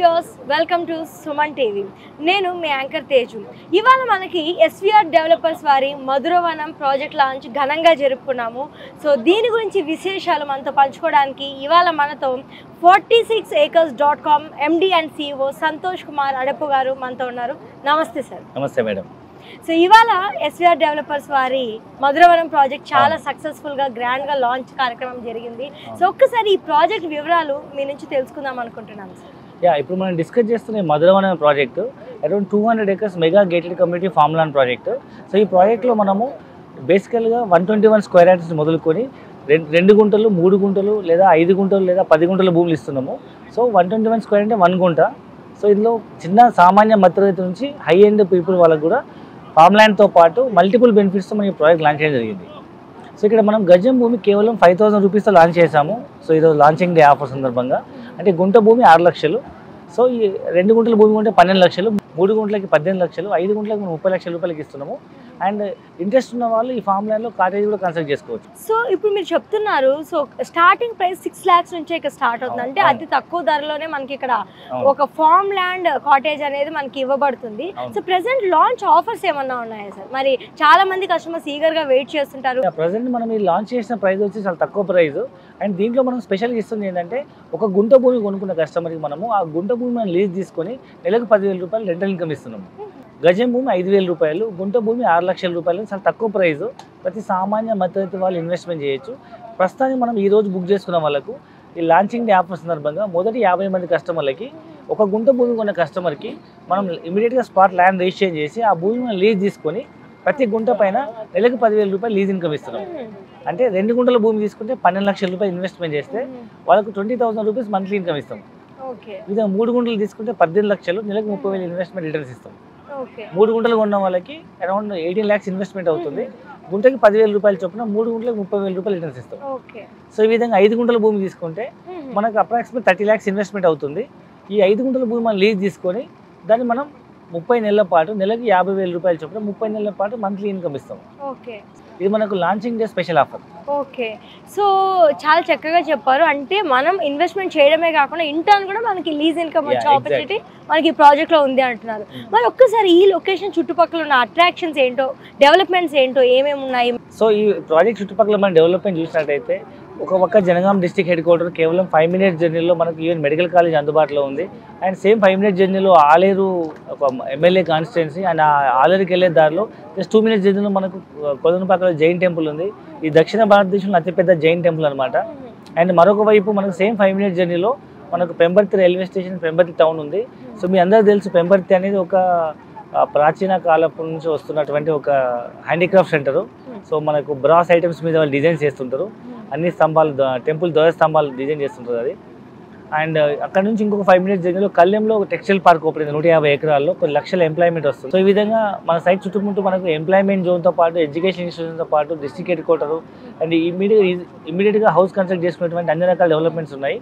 Viewers welcome to Suman TV నేను మీ anchor Teju ఇవాళ మనకి ఎస్విఆర్ డెవలపర్స్ వారి మధురవనం ప్రాజెక్ట్ లాంచ్ ఘనంగా జరుపుకున్నాము సో దీని గురించి విశేషాలు మనతో పంచుకోవడానికి ఇవాళ మనతో forty six acres dot com MD and CEO Santosh Kumar Adapu garu మనతో ఉన్నారు నమస్తే సార్ నమస్తే మేడం సో ఇవాళ ఎస్విఆర్ డెవలపర్స్ వారి మధురవనం ప్రాజెక్ట్ చాలా సక్సెస్ఫుల్ గా గ్రాండ్ గా లాంచ్ కార్యక్రమం జరిగింది సో ఒక్కసారి ఈ ప్రాజెక్ట్ వివరాలు మీ నుంచి తెలుసుకుందాం అనుకుంటున్నాను సార్ యా ఇప్పుడు మనం డిస్కస్ చేస్తున్న ఈ Madhuravana project around two hundred acres mega gated community farm land project so ఈ ప్రాజెక్ట్లో మనము బేసికల్గా one twenty one square yards మొదలుకొని రెండు రెండు గుంటలు మూడు గుంటలు లేదా ఐదు గుంటలు లేదా పది గుంటల భూములు ఇస్తున్నాము so one twenty one square అంటే వన్ గుంట సో ఇందులో చిన్న సామాన్య మధ్యతరగతి నుంచి హై ఎండ్ పీపుల్ వాళ్ళకు కూడా ఫామ్ ల్యాండ్తో పాటు మల్టిపుల్ బెనిఫిట్స్ మనం ఈ ప్రాజెక్ట్ లాంచ్ చేయడం జరిగింది సో ఇక్కడ మనం గజం భూమి కేవలం ఫైవ్ థౌసండ్ రూపీస్తో లాంచ్ చేసాము సో ఈరోజు లాంచింగ్ డే ఆఫర్ సందర్భంగా అంటే గుంట భూమి ఆరు లక్షలు సో ఈ రెండు గుంటల భూమి ఉంటే పన్నెండు లక్షలు మూడు గుంటలకి పద్దెనిమిది లక్షలు ఐదు గుంటలకు మనం ముప్పై లక్షల రూపాయలకి ఇస్తున్నాము అండ్ ఇంట్రెస్ట్ ఉన్న వాళ్ళు ఈ ఫామ్ ల్యాండ్లో కాటేజ్ కూడా కన్స్ట్రక్ట్ చేసుకోవచ్చు సో ఇప్పుడు మీరు చెప్తున్నారు so starting price six lakhs నుంచే ఇక్కడ స్టార్ట్ అవుతుంది అంటే అవును. అతి తక్కువ ధరలోనే మనకి ఇక్కడ అవును. ఒక ఫార్మ్ ల్యాండ్ కాటేజ్ అనేది మనకి ఇవ్వబడుతుంది అవును. సో ప్రెసెంట్ లాంచ్ ఆఫర్స్ ఏమన్నా ఉన్నాయా సార్ మరి చాలా మంది కస్టమర్స్ ఈగర్ గా వెయిట్ చేస్తుంటారు ప్రజెంట్ మనం ఈ లాంచ్ చేసిన ప్రైస్ వచ్చి చాలా తక్కువ ప్రైస్ అండ్ దీంట్లో మనం స్పెషల్గా ఇస్తుంది ఏంటంటే ఒక గుంట భూమి కొనుక్కున్న కస్టమర్కి మనము ఆ గుంట భూమి మనం లీజ్ తీసుకొని నెలకు పదివేల రూపాయలు రెంటల్ ఇన్కమ్ ఇస్తున్నాము గజం భూమి ఐదు వేల రూపాయలు గుంట భూమి ఆరు లక్షల రూపాయలు చాలా తక్కువ ప్రైస్ ప్రతి సామాన్య మధ్యతరగతి వాళ్ళు ఇన్వెస్ట్మెంట్ చేయొచ్చు ప్రస్తుతానికి మనం ఈ రోజు బుక్ చేసుకున్న వాళ్ళకు ఈ లాంచింగ్ డే ఆఫర్ సందర్భంగా మొదటి యాభై మంది కస్టమర్లకి ఒక గుంట భూమి కొన్న కస్టమర్కి మనం ఇమీడియట్గా స్పాట్ ల్యాండ్ రిజిస్టర్ చేసి ఆ భూమి మనం లీజ్ తీసుకొని ప్రతి గుంట పైన నెలకు పదివేల రూపాయలు లీజ్ ఇన్కమ్ ఇస్తున్నాం అంటే రెండు గుంటల భూమి తీసుకుంటే పన్నెండు లక్షల రూపాయలు ఇన్వెస్ట్మెంట్ చేస్తే వాళ్ళకు twenty thousand rupees monthly income ఇస్తాం ఓకే ఇదే మూడు గుంటలు తీసుకుంటే పద్దెనిమిది లక్షలు నెలకు ముప్పై వేలు ఇన్వెస్ట్మెంట్ రిటర్న్స్ ఇస్తాం ఓకే మూడు గుంటలు కొన్న వాళ్ళకి అరౌండ్ ఎయిటీన్ ల్యాక్స్ ఇన్వెస్ట్మెంట్ అవుతుంది గుంటకి పదివేల రూపాయలు చొప్పున మూడు గుంటలకు ముప్పై వేల రూపాయలు రిటర్న్స్ ఇస్తాం ఓకే సో ఈ విధంగా ఐదు గుంటల భూమి తీసుకుంటే మనకు అప్రాక్సిమేట్ థర్టీ ల్యాక్స్ ఇన్వెస్ట్మెంట్ అవుతుంది ఈ ఐదు గుంటల భూమి మనం లీజ్ తీసుకొని దాన్ని మనం ముప్పై నెలల పాటు నెలకి యాభై వేల రూపాయలు చొప్పున ముప్పై నెలల పాటు మంత్లీ ఇన్కమ్ ఇస్తాం ఓకే ఇది మనకు launching day special offer okay so చాలా చక్కగా చెప్పారు అంటే మనం ఇన్వెస్ట్మెంట్ చేయడమే కాకుండా ఇంటర్న్ కూడా మనకి లీజ్ ఇన్కమ్ వచ్చే Yeah, ఆపర్చునిటీ మనకి ఈ ప్రాజెక్ట్ లో ఉంది అంటున్నారు మరి ఒక్కసారి ఈ లొకేషన్ చుట్టుపక్కల ఉన్న అట్రాక్షన్స్ ఏంటో డెవలప్మెంట్స్ ఏంటో ఏమేమి ఉన్నాయి సో ఈ ప్రాజెక్ట్ చుట్టుపక్కల మనం డెవలప్మెంట్ చూసినట్టయితే ఒక పక్క జనగాం డిస్టిక్ హెడ్ క్వార్టర్ కేవలం ఫైవ్ మినిట్స్ జర్నీలో మనకు ఈవెన్ మెడికల్ కాలేజ్ అందుబాటులో ఉంది అండ్ సేమ్ ఫైవ్ మినిట్స్ జర్నీలో ఆలేరు ఒక ఎమ్మెల్యే కాన్స్టిట్యున్సీ అండ్ ఆ ఆలేరుకి వెళ్ళే దారిలో జస్ట్ టూ మినిట్స్ జర్నీలో మనకు కొలనుపాకలో జైన్ టెంపుల్ ఉంది ఈ దక్షిణ భారతదేశంలో అతిపెద్ద జైన్ టెంపుల్ అనమాట అండ్ మరొక వైపు మనకు సేమ్ ఫైవ్ మినిట్స్ జర్నీలో మనకు Pembarthi railway station Pembarthi town ఉంది సో మీ అందరికీ తెలుసు పెంబర్తి అనేది ఒక ఆ, ప్రాచీన కాలపు నుంచి వస్తున్నటువంటి ఒక హ్యాండీక్రాఫ్ట్ సెంటరు సో మనకు బ్రాస్ ఐటమ్స్ మీద వాళ్ళు డిజైన్ చేస్తుంటారు అన్ని స్తంభాలు ద- టెంపుల్ ధ్వజ స్తంభాలు డిజైన్ చేస్తుంటారు అది అండ్ అక్కడ నుంచి ఇంకొక ఫైవ్ మినిట్స్ జర్నీలో కళ్యాణ్లో ఒక టెక్స్టైల్ పార్క్ ఓపెన్ అయింది నూట యాభై ఎకరాల్లో కొన్ని లక్షల ఎంప్లాయ్మెంట్ వస్తుంది సో ఈ విధంగా మన సైట్ చుట్టుముట్టు మనకు ఎంప్లాయ్మెంట్ జోన్తో పాటు ఎడ్యుకేషన్ ఇన్స్టిట్యూషన్తో పాటు district headquarter and immediate ఇమీడియట్గా హౌస్ కన్స్ట్రక్ట్ చేసుకునేటువంటి అన్ని రకాల డెవలప్మెంట్స్ ఉన్నాయి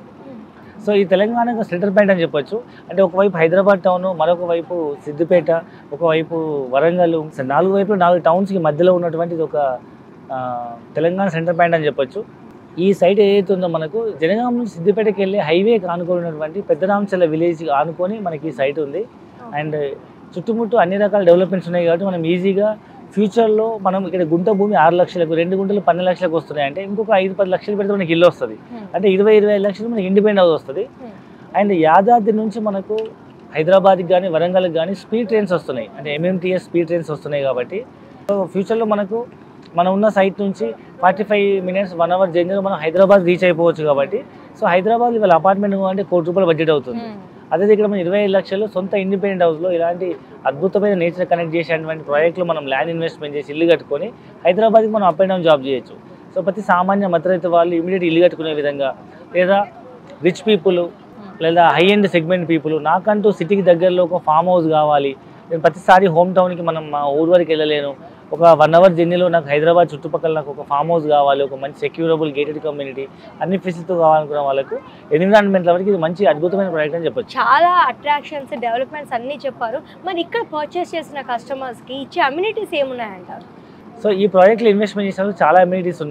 సో ఈ తెలంగాణకు సెంటర్ పాయింట్ అని చెప్పొచ్చు అంటే ఒకవైపు హైదరాబాద్ టౌన్ మరొక వైపు సిద్దిపేట ఒకవైపు వరంగల్ సో నాలుగు వైపులు నాలుగు టౌన్స్కి మధ్యలో ఉన్నటువంటి ఇది ఒక ఆ, తెలంగాణ సెంటర్ పాయింట్ అని చెప్పొచ్చు ఈ సైట్ ఏదైతే ఉందో మనకు జనగాం నుంచి సిద్దిపేటకి వెళ్ళే హైవే ఆనుకొని ఉన్నటువంటి పెద్దరామచల్ల విలేజ్ ఆనుకొని మనకి ఈ సైట్ ఉంది అండ్ చుట్టుముట్టు అన్ని రకాల డెవలప్మెంట్స్ ఉన్నాయి కాబట్టి మనం ఈజీగా ఫ్యూచర్లో మనం ఇక్కడ గుంట భూమి ఆరు లక్షలకు రెండు గుంటలు పన్నెండు లక్షలకు వస్తున్నాయి అంటే ఇంకొక ఐదు పది లక్షలు పెడితే మనకి ఇల్లు వస్తుంది అంటే ఇరవై ఇరవై ఐదు లక్షలు మనకి ఇండిపెండెంట్ హౌస్ వస్తుంది అండ్ యాదాద్రి నుంచి మనకు హైదరాబాద్కి కానీ వరంగల్కి కానీ స్పీడ్ ట్రైన్స్ వస్తున్నాయి అంటే ఎంఎంటీఎస్ స్పీడ్ ట్రైన్స్ వస్తున్నాయి కాబట్టి సో ఫ్యూచర్లో మనకు మనం ఉన్న సైట్ నుంచి forty five minutes one hour జర్నీలో మనం హైదరాబాద్ రీచ్ అయిపోవచ్చు కాబట్టి సో హైదరాబాద్ ఇవాళ అపార్ట్మెంట్ అంటే కోటి రూపాయలు బడ్జెట్ అవుతుంది అదే ఇక్కడ మనం ఇరవై ఐదు లక్షలు సొంత ఇండిపెండెంట్ హౌస్లో ఇలాంటి అద్భుతమైన నేచర్ కనెక్ట్ చేసేటువంటి ప్రాజెక్టులు మనం ల్యాండ్ ఇన్వెస్ట్మెంట్ చేసి ఇల్లు కట్టుకొని హైదరాబాద్కి మనం అప్ అండ్ డౌన్ జాబ్ చేయొచ్చు సో ప్రతి సామాన్య మధ్యరైతే వాళ్ళు ఇమీడియట్ ఇల్లు కట్టుకునే విధంగా లేదా రిచ్ పీపుల్ లేదా హై ఎండ్ సెగ్మెంట్ పీపుల్ నాకంటూ సిటీకి దగ్గరలో ఒక ఫామ్ హౌస్ కావాలి నేను ప్రతిసారి హోమ్ టౌన్కి మనం మా ఊరు వరకు వెళ్ళలేను ఒక వన్ అవర్ జర్నీలో నాకు హైదరాబాద్ చుట్టుపక్కల నాకు ఒక ఫామ్ హౌస్ కావాలి ఒక మంచి సెక్యూరబుల్ గేటెడ్ కమ్యూనిటీ అన్ని ఫెసిలిటీ కావాలనుకున్న వాళ్ళకు ఎన్విరాన్మెంట్ల వరకు ఇది మంచి అద్భుతమైన ప్రాజెక్ట్ అని చెప్పొచ్చు చాలా అట్రాక్షన్స్ డెవలప్మెంట్స్ అన్నీ చెప్పారు మరి ఇక్కడ పర్చేస్ చేసిన కస్టమర్స్ కి ఇచ్చే అమ్యూనిటీస్ ఏమున్నాయంటారు సో ఈ ప్రాజెక్ట్లో ఇన్వెస్ట్మెంట్ చేసినప్పుడు చాలా అమ్యూనిటీస్ ఉన్నాయి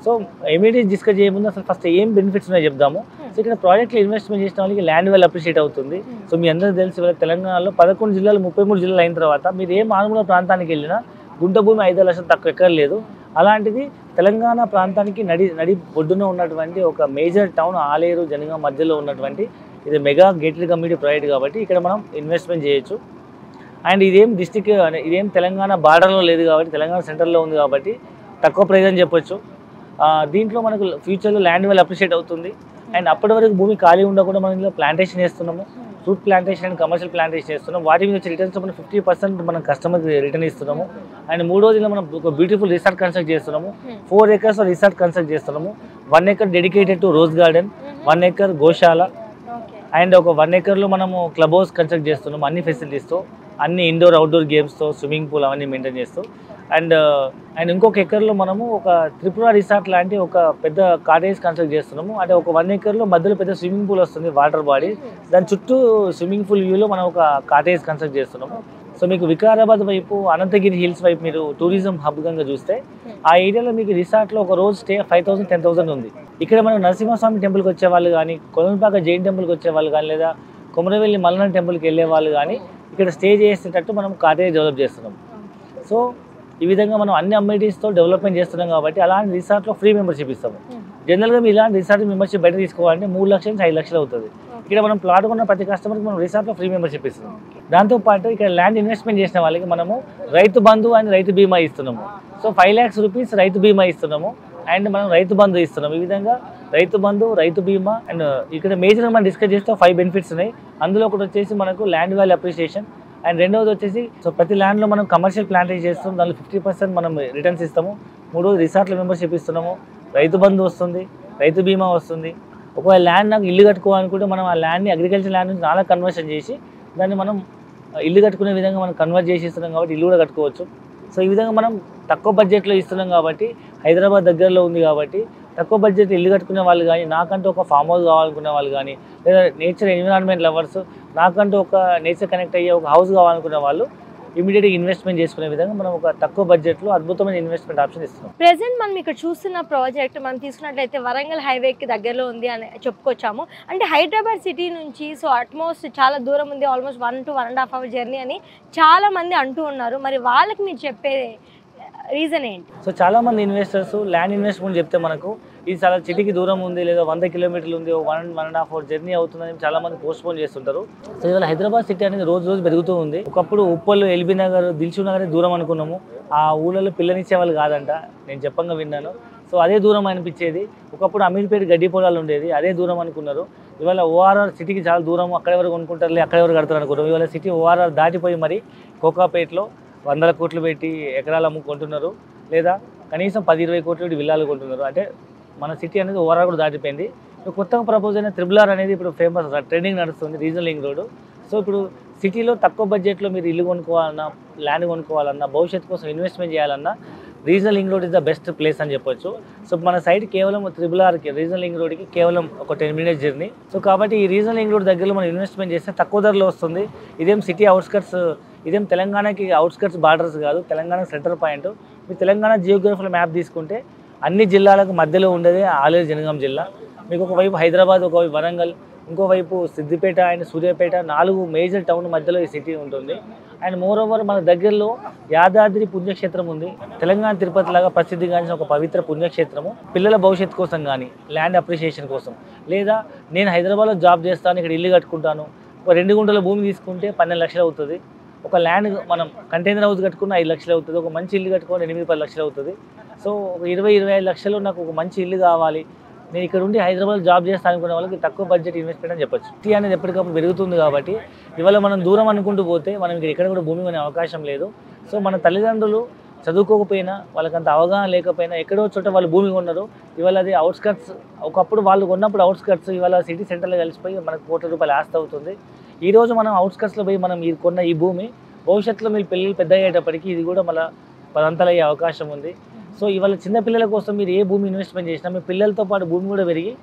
సో ఇమీడియట్ డిస్కస్ చేయముందు అసలు ఫస్ట్ ఏం బెనిఫిట్స్ ఉన్నాయో చెప్దాము సో ఇక్కడ ప్రాజెక్ట్లో ఇన్వెస్ట్మెంట్ చేసిన వాళ్ళకి ల్యాండ్ వెల్ అప్రిషియేట్ అవుతుంది సో మీ అందరికీ తెలిసి ఇవాళ తెలంగాణలో పదకొండు జిల్లాలు ముప్పై మూడు జిల్లాలు అయిన తర్వాత మీరు ఏ మారుమూల ప్రాంతానికి వెళ్ళినా గుంట భూమి ఐదు లక్షలు తక్కువ ఎక్కర్లేదు అలాంటిది తెలంగాణ ప్రాంతానికి నడి నడి ఒడ్డున ఉన్నటువంటి ఒక మేజర్ టౌన్ ఆలేరు జనగా మధ్యలో ఉన్నటువంటి ఇది మెగా గేటెడ్ కమ్యూనిటీ ప్రాజెక్ట్ కాబట్టి ఇక్కడ మనం ఇన్వెస్ట్మెంట్ చేయొచ్చు అండ్ ఇదేం డిస్టిక్ ఇదేం తెలంగాణ బార్డర్లో లేదు కాబట్టి తెలంగాణ సెంటర్లో ఉంది కాబట్టి తక్కువ ప్రైజ్ అని చెప్పొచ్చు ఆ, దీంట్లో మనకు ఫ్యూచర్లో ల్యాండ్ వెల్ అప్రిషియేట్ అవుతుంది అండ్ అప్పటి వరకు భూమి ఖాళీ ఉండకుండా మనం ఇందులో ప్లాంటేషన్ చేస్తున్నాము fruit plantation and commercial plantation చేస్తున్నాం వాటి మీద వచ్చే రిటర్న్స్ మనం ఫిఫ్టీ పర్సెంట్ మనం కస్టమర్కి రిటర్న్ ఇస్తున్నాము అండ్ మూడోదిలో మనం ఒక బ్యూటిఫుల్ రిసార్ట్ కన్స్ట్రక్ట్ చేస్తున్నాము ఫోర్ ఎకర్స్ రిసార్ట్ కన్స్ట్రక్ట్ చేస్తున్నాము one acre dedicated to rose garden one acre గోశాల ఓకే అండ్ ఒక వన్ ఎకర్లో మనము క్లబ్ హౌస్ కన్స్ట్రక్ట్ చేస్తున్నాము అన్ని ఫెసిలిటీస్తో అన్ని ఇండోర్ అవుట్డోర్ గేమ్స్తో స్విమ్మింగ్ పూల్ అవన్నీ మెయింటైన్ చేస్తూ అండ్ అండ్ ఇంకొక ఎకర్లో మనము ఒక త్రిపుర రిసార్ట్ లాంటి ఒక పెద్ద కాటేజ్ కన్స్ట్రక్ట్ చేస్తున్నాము అంటే ఒక వన్ ఎకర్లో మధ్యలో పెద్ద స్విమ్మింగ్ పూల్ వస్తుంది వాటర్ బాడీ దాని చుట్టూ స్విమ్మింగ్ పూల్ వ్యూలో మనం ఒక కాటేజ్ కన్స్ట్రక్ట్ చేస్తున్నాము సో మీకు వికారాబాద్ వైపు అనంతగిరి హిల్స్ వైపు మీరు టూరిజం హబ్ గంగా చూస్తే ఆ ఏరియాలో మీకు రిసార్ట్లో ఒక రోజు stay five thousand ten thousand ఉంది ఇక్కడ మనం నరసింహస్వామి టెంపుల్కి వచ్చే వాళ్ళు కానీ కొలంపాక జైన్ టెంపుల్కి వచ్చే వాళ్ళు కానీ లేదా కొమరవెల్లి మల్లన్న టెంపుల్కి వెళ్ళే వాళ్ళు కానీ ఇక్కడ స్టే చేసేటట్టు మనం కాటేజ్ డెవలప్ చేస్తున్నాం సో ఈ విధంగా మనం అన్ని అమ్యూనిటీస్తో డెవలప్మెంట్ చేస్తున్నాం కాబట్టి అలాంటి రిసార్ట్లో ఫ్రీ మెంబర్షిప్ ఇస్తాము జనరల్గా మీరు ఇలాంటి రిసార్ట్ మెంబర్షిప్ బయట తీసుకోవాలంటే మూడు లక్షల నుంచి ఐదు లక్షలు అవుతుంది ఇక్కడ మనం ప్లాట్ కొన్న ప్రతి కస్టమర్కి మనం రిసార్ట్లో ఫ్రీ మెంబర్షిప్ ఇస్తున్నాం దాంతోపాటు ఇక్కడ ల్యాండ్ ఇన్వెస్ట్మెంట్ చేసిన వాళ్ళకి మనము రైతు బంధు అండ్ రైతు బీమా ఇస్తున్నాము సో ఫైవ్ ల్యాక్స్ రూపీస్ రైతు బీమా ఇస్తున్నాము అండ్ మనం రైతు బంధు ఇస్తున్నాం ఈ విధంగా రైతు బంధు రైతు బీమా అండ్ ఇక్కడ మేజర్గా మనం డిస్కస్ చేస్తే ఫైవ్ బెనిఫిట్స్ ఉన్నాయి అందులో ఒకటి వచ్చేసి మనకు ల్యాండ్ వాల్యూ అప్రిషియేషన్ అండ్ రెండవది వచ్చేసి సో ప్రతి ల్యాండ్లో మనం కమర్షియల్ ప్లాంటేజ్ చేస్తాం దానిలో ఫిఫ్టీ పర్సెంట్ మనం రిటర్న్స్ ఇస్తాము మూడోది రిసార్ట్ల మెంబర్షిప్ ఇస్తున్నాము రైతు బంధు వస్తుంది రైతు బీమా వస్తుంది ఒకవేళ ల్యాండ్ నాకు ఇల్లు కట్టుకోవాలనుకుంటే మనం ఆ ల్యాండ్ని అగ్రికల్చర్ ల్యాండ్ నుంచి చాలా కన్వర్షన్ చేసి దాన్ని మనం ఇల్లు కట్టుకునే విధంగా మనం కన్వర్ట్ చేసి ఇస్తున్నాం కాబట్టి ఇల్లు కూడా కట్టుకోవచ్చు సో ఈ విధంగా మనం తక్కువ బడ్జెట్లో ఇస్తున్నాం కాబట్టి హైదరాబాద్ దగ్గరలో ఉంది కాబట్టి తక్కువ బడ్జెట్ ఇల్లు కట్టుకునే వాళ్ళు కానీ నాకంటూ ఒక ఫామ్ హౌస్ కావాలనుకునే వాళ్ళు కానీ లేదా నేచర్ ఎన్విరాన్మెంట్ లవర్స్ నాకంటూ ఒక నేచర్ కనెక్ట్ అయ్యే ఒక హౌస్ కావాలనుకునే వాళ్ళు ఇమీడియట్గా ఇన్వెస్ట్మెంట్ చేసుకునే విధంగా మనం ఒక తక్కువ బడ్జెట్లో అద్భుతమైన ఇన్వెస్ట్మెంట్ ఆప్షన్ ఇస్తున్నాం ప్రెసెంట్ మనం ఇక్కడ చూస్తున్న ప్రాజెక్ట్ మనం తీసుకున్నట్లయితే వరంగల్ హైవేకి దగ్గరలో ఉంది అని చెప్పుకొచ్చాము అంటే హైదరాబాద్ సిటీ నుంచి సో అట్మోస్ట్ చాలా దూరం ఉంది almost one to one and half hour journey అని చాలా మంది అంటూ ఉన్నారు మరి వాళ్ళకి మీరు చెప్పే రీజన్ ఏంటి సో చాలా మంది ఇన్వెస్టర్స్ ల్యాండ్ ఇన్వెస్ట్మెంట్ చెప్తే మనకు ఇది చాలా సిటీకి దూరం ఉంది లేదా వంద కిలోమీటర్లు ఉంది one one and half hour journey అవుతుందని చాలా మంది పోస్ట్ పోన్ చేస్తుంటారు సో ఇవాళ హైదరాబాద్ సిటీ అనేది రోజు రోజు పెరుగుతూ ఉంది ఒకప్పుడు ఉప్పల్ ఎల్బీ నగర్ దిల్చు నగర్ దూరం అనుకున్నాము ఆ ఊళ్ళలో పిల్లనిచ్చే వాళ్ళు కాదంట నేను చెప్పంగా విన్నాను సో అదే దూరం అనిపించేది ఒకప్పుడు అమీర్పేట గడ్డి పొలాలు ఉండేది అదే దూరం అనుకున్నారు ఇవాళ ఓఆర్ఆర్ సిటీకి చాలా దూరం అక్కడ ఎవరు కొనుక్కుంటారులే అక్కడ ఎవరు కడతారు అనుకున్నారు ఇవాళ సిటీ ఓఆర్ఆర్ దాటిపోయి మరి కోకాపేటలో వందల కోట్లు పెట్టి ఎకరాలు అమ్ముకుంటున్నారు లేదా కనీసం పది ఇరవై కోట్లు పెట్టి విల్లాలు కొంటున్నారు అంటే మన సిటీ అనేది ఓవరాల్ కూడా దాటిపోయింది ఇప్పుడు కొత్తగా ప్రపోజ్ అయిన త్రిబుల్ ఆర్ అనేది ఇప్పుడు ఫేమస్ ట్రెండింగ్ నడుస్తుంది రీజనల్ లింక్ రోడ్ సో ఇప్పుడు సిటీలో తక్కువ బడ్జెట్లో మీరు ఇల్లు కొనుక్కోవాలన్నా ల్యాండ్ కొనుక్కోవాలన్నా భవిష్యత్తు కోసం ఇన్వెస్ట్మెంట్ చేయాలన్నా regional link road is the best place అని చెప్పొచ్చు సో మన సైడ్ కేవలం త్రిబుల్ ఆర్కి రీజనల్ లింక్ రోడ్కి కేవలం ఒక టెన్ మినిట్స్ జర్నీ సో కాబట్టి ఈ రీజనల్ లింక్ రోడ్ దగ్గరలో మనం ఇన్వెస్ట్మెంట్ చేస్తే తక్కువ ధరలో వస్తుంది ఇదేం సిటీ అవుట్స్కట్స్ ఇదేం తెలంగాణకి అవుట్స్కట్స్ బార్డర్స్ కాదు తెలంగాణ సెంటర్ పాయింట్ మీ తెలంగాణ జియోగ్రఫికల్ మ్యాప్ తీసుకుంటే అన్ని జిల్లాలకు మధ్యలో ఉండేదే ఆలేరు జనగాం జిల్లా మీకు ఒకవైపు హైదరాబాద్ ఒకవైపు వరంగల్ ఇంకోవైపు సిద్దిపేట అండ్ సూర్యాపేట నాలుగు మేజర్ టౌన్ మధ్యలో ఈ సిటీ ఉంటుంది అండ్ మోర్ ఓవర్ మన దగ్గరలో యాదాద్రి పుణ్యక్షేత్రం ఉంది తెలంగాణ తిరుపతి లాగా ప్రసిద్ధిగాంచిన ఒక పవిత్ర పుణ్యక్షేత్రము పిల్లల భవిష్యత్తు కోసం కానీ ల్యాండ్ అప్రిషియేషన్ కోసం లేదా నేను హైదరాబాద్లో జాబ్ చేస్తాను ఇక్కడ ఇల్లు కట్టుకుంటాను ఒక రెండు గుంటల భూమి తీసుకుంటే పన్నెండు లక్షలు అవుతుంది ఒక ల్యాండ్ మనం కంటైనర్ హౌస్ కట్టుకున్న ఐదు లక్షలు అవుతుంది ఒక మంచి ఇల్లు కట్టుకోవాలి ఎనిమిది పది లక్షలు అవుతుంది సో ఒక ఇరవై ఇరవై ఐదు లక్షలు నాకు ఒక మంచి ఇల్లు కావాలి నేను ఇక్కడ ఉండి హైదరాబాద్ జాబ్ చేస్తాను అనుకునే వాళ్ళకి తక్కువ బడ్జెట్ ఇన్వెస్ట్మెంట్ అని చెప్పొచ్చు సిటీ అనేది ఎప్పటికప్పుడు పెరుగుతుంది కాబట్టి ఇవాళ మనం దూరం అనుకుంటూ పోతే మనం ఇక్కడ ఎక్కడ కూడా భూమి కొనే అవకాశం లేదు సో మన తల్లిదండ్రులు చదువుకోకపోయినా వాళ్ళకంత అవగాహన లేకపోయినా ఎక్కడో చోట వాళ్ళు భూమి కొన్నారు ఇవాళ అది అవుట్స్కట్స్ ఒకప్పుడు వాళ్ళు కొన్నప్పుడు అవుట్స్కట్స్ ఇవాళ సిటీ సెంటర్లో కలిసిపోయి మనకు కోట్ల రూపాయలు ఆస్తి అవుతుంది ఈ రోజు మనం అవుట్స్కట్స్లో పోయి మనం ఈ కొన్న ఈ భూమి భవిష్యత్తులో మీరు పిల్లలు పెద్ద అయ్యేటప్పటికి ఇది కూడా మళ్ళీ పదంతలు అయ్యే అవకాశం ఉంది సో ఇవాళ చిన్న పిల్లల కోసం మీరు ఏ భూమి ఇన్వెస్ట్మెంట్ చేసినా మీ పిల్లలతో పాటు భూమి కూడా పెరిగి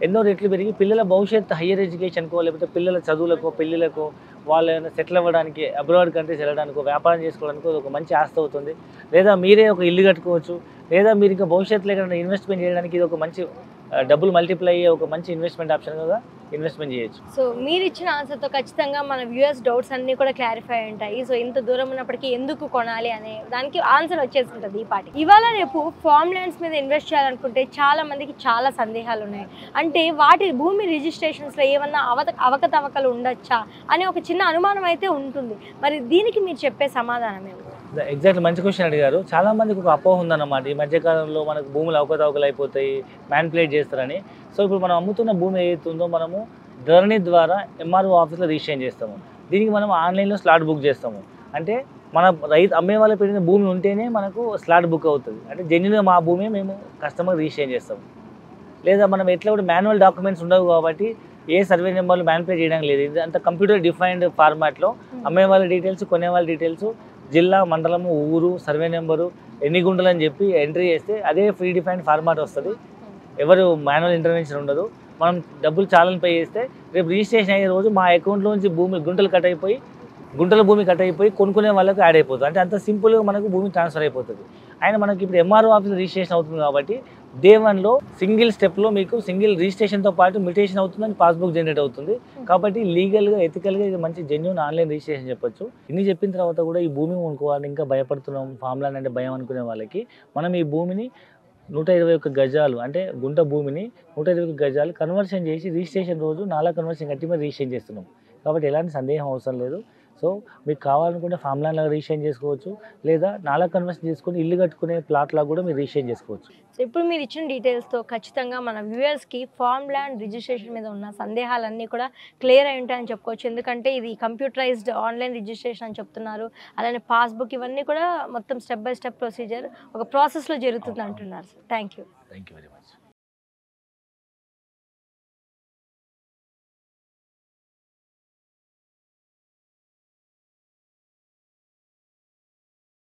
ఎన్నో రెట్లు పెరిగి పిల్లల భవిష్యత్తు హయ్యర్ ఎడ్యుకేషన్కో లేకపోతే పిల్లల చదువులకో పెళ్ళిళ్ళకో వాళ్ళు సెటిల్ అవ్వడానికి అబ్రాడ్ కంట్రీస్ వెళ్ళడానికో వ్యాపారం చేసుకోవడానికి ఒక మంచి ఆస్తి అవుతుంది లేదా మీరే ఒక ఇల్లు కట్టుకోవచ్చు లేదా మీరు ఇంకా భవిష్యత్తులో ఎక్కడైనా ఇన్వెస్ట్మెంట్ చేయడానికి ఇది ఒక మంచి ఆ, డబ్బులు మల్టిప్లై అయ్యే ఒక మంచి ఇన్వెస్ట్మెంట్ ఆప్షన్గా ఇన్వెస్ట్మెంట్ చేయొచ్చు సో మీరు ఇచ్చిన ఆన్సర్తో ఖచ్చితంగా మన వ్యూయర్స్ డౌట్స్ అన్నీ కూడా క్లారిఫై ఉంటాయి సో ఇంత దూరం ఉన్నప్పటికీ ఎందుకు కొనాలి అనే దానికి ఆన్సర్ వచ్చేసి ఉంటుంది ఈ పాటి ఇవాళ రేపు ఫార్మ్ ల్యాండ్స్ మీద ఇన్వెస్ట్ చేయాలనుకుంటే చాలా మందికి చాలా సందేహాలు ఉన్నాయి అంటే వాటి భూమి రిజిస్ట్రేషన్స్లో ఏమన్నా అవత అవకతవకలు ఉండొచ్చా అనే ఒక చిన్న అనుమానం అయితే ఉంటుంది మరి దీనికి మీరు చెప్పే సమాధానం ఏమి ఎగ్జాక్ట్ మంచి క్వశ్చన్ అడిగారు చాలా మందికి ఒక అపోహ ఉందన్నమాట ఈ మధ్యకాలంలో మనకు భూములు అవకతవకలు అయిపోతాయి మ్యాన్పులేట్ చేస్తారని సో ఇప్పుడు మనం అమ్ముతున్న భూమి ఏదైతే ఉందో మనము ధరణి ద్వారా ఎంఆర్ఓ ఆఫీస్లో రిజిస్ట్రేషన్ చేస్తాము దీనికి మనం ఆన్లైన్లో స్లాట్ బుక్ చేస్తాము అంటే మన రైతు అమ్మే వాళ్ళ పెట్టిన భూమి ఉంటేనే మనకు స్లాట్ బుక్ అవుతుంది అంటే జెన్యున్గా మా భూమి మేము కస్టమర్ రిజిస్ట్రేషన్ చేస్తాము లేదా మనం ఎట్లా కూడా మాన్యువల్ డాక్యుమెంట్స్ ఉండవు కాబట్టి ఏ సర్వే నెంబర్లు మ్యాన్పులేట్ చేయడం లేదు ఇది అంత కంప్యూటర్ డిఫైన్డ్ ఫార్మాట్లో అమ్మే వాళ్ళ డీటెయిల్స్ కొనే వాళ్ళ డీటెయిల్స్ జిల్లా మండలము ఊరు సర్వే నెంబరు ఎన్ని గుంటలు అని చెప్పి ఎంట్రీ చేస్తే అదే ఫ్రీ డిఫైన్డ్ ఫార్మాట్ వస్తుంది ఎవరు మాన్యువల్ ఇంటర్వెన్షన్ ఉండదు మనం డబ్బులు చాలని పే చేస్తే రేపు రిజిస్ట్రేషన్ అయ్యే రోజు మా అకౌంట్లోంచి భూమి గుంటలు కట్ అయిపోయి గుంటల భూమి కట్ అయిపోయి కొనుక్కునే వాళ్ళకి యాడ్ అయిపోతుంది అంటే అంత సింపుల్గా మనకు భూమి ట్రాన్స్ఫర్ అయిపోతుంది ఆయన మనకి ఇప్పుడు ఎంఆర్ఓ ఆఫీస్ రిజిస్ట్రేషన్ అవుతుంది కాబట్టి డే వన్లో సింగిల్ స్టెప్లో మీకు సింగిల్ రిజిస్ట్రేషన్తో పాటు మ్యూటేషన్ అవుతుందని పాస్బుక్ జనరేట్ అవుతుంది కాబట్టి లీగల్గా ఎథికల్గా ఇది మంచి జెన్యున్ ఆన్లైన్ రిజిస్ట్రేషన్ చెప్పొచ్చు ఇన్ని చెప్పిన తర్వాత కూడా ఈ భూమి కొనుక్కోవాలని ఇంకా భయపడుతున్నాం ఫామ్ ల్యాండ్ అంటే భయం అనుకునే వాళ్ళకి మనం ఈ భూమిని నూట ఇరవై ఒక్క గజాలు అంటే గుంట భూమిని నూట ఇరవై ఒక్క గజాలు కన్వర్షన్ చేసి రిజిస్ట్రేషన్ రోజు నాలా కన్వర్షన్ కట్టి మరి రిజిస్ట్రేషన్ చేస్తున్నాం కాబట్టి ఎలాంటి సందేహం అవసరం లేదు సో మీకు కావాలనుకుంటే ఫామ్ ల్యాండ్ లాగా రిజిస్ట్రేషన్ చేసుకోవచ్చు లేదా నాలా కన్వర్షన్ చేసుకుని ఇల్లు కట్టుకునే ప్లాట్ లాగా కూడా మీరు రిజిస్ట్రేషన్ చేసుకోవచ్చు సో ఇప్పుడు మీరు ఇచ్చిన డీటెయిల్స్తో ఖచ్చితంగా మన వ్యూవర్స్కి ఫార్మ్ ల్యాండ్ రిజిస్ట్రేషన్ మీద ఉన్న సందేహాలన్నీ కూడా క్లియర్ అయి ఉంటాయని చెప్పుకోవచ్చు ఎందుకంటే ఇది కంప్యూటరైజ్డ్ ఆన్లైన్ రిజిస్ట్రేషన్ అని చెప్తున్నారు అలానే పాస్బుక్ ఇవన్నీ కూడా మొత్తం స్టెప్ బై స్టెప్ ప్రొసీజర్ ఒక ప్రాసెస్లో జరుగుతుంది అంటున్నారు sir thank you thank you very much